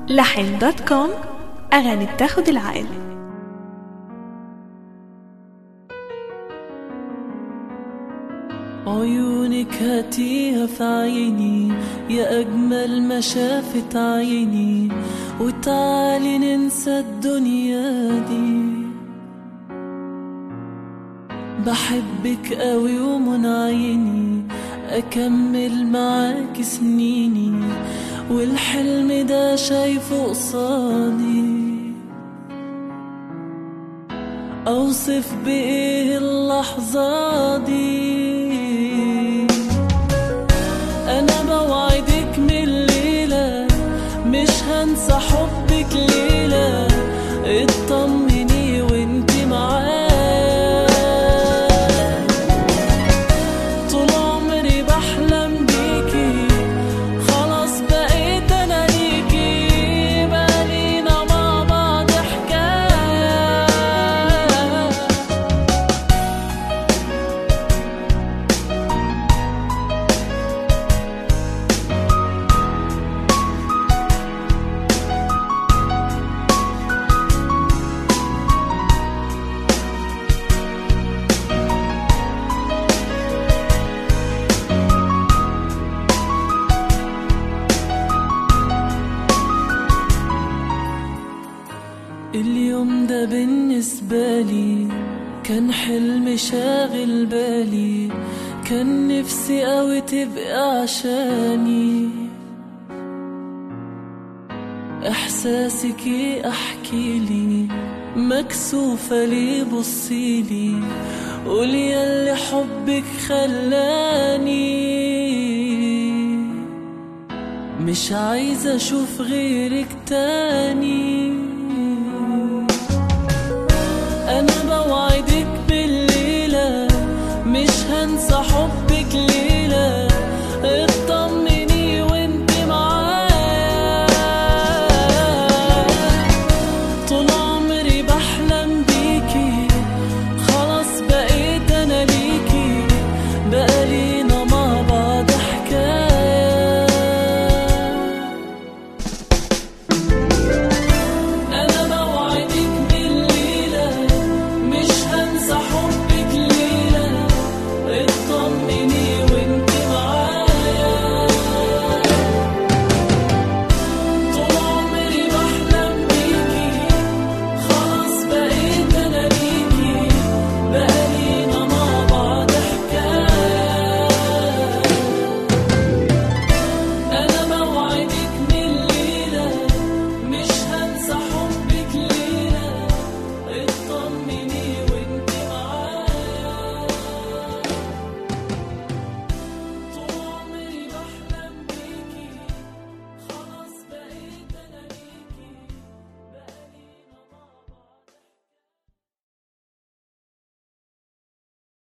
لحن دوت كوم أغاني بتاخد العقل عيونك هاتيها في عيني يا أجمل ما شافت عيني وتعالي ننسى الدنيا دي بحبك قوي ومن عيني أكمل معاك سنيني والحلم ده شايفه قصادي أوصف بإيه اللحظة دي أنا بوعدك من الليلة مش هنسى حبك ليلة اطمني وانتي معايا طول عمري بحلم بيكي خلاص بقيت انا ليكي بقالينا مع بعض حكايه اليوم ده بالنسبة لي كان حلم شاغل بالي كان نفسي قوي تبقى عشاني احساسك ايه احكي لي مكسوفة ليه بصيلي قولي ياللي حبك خلاني مش عايزة اشوف غيرك تاني انا بوعدك بالليلة مش هنسى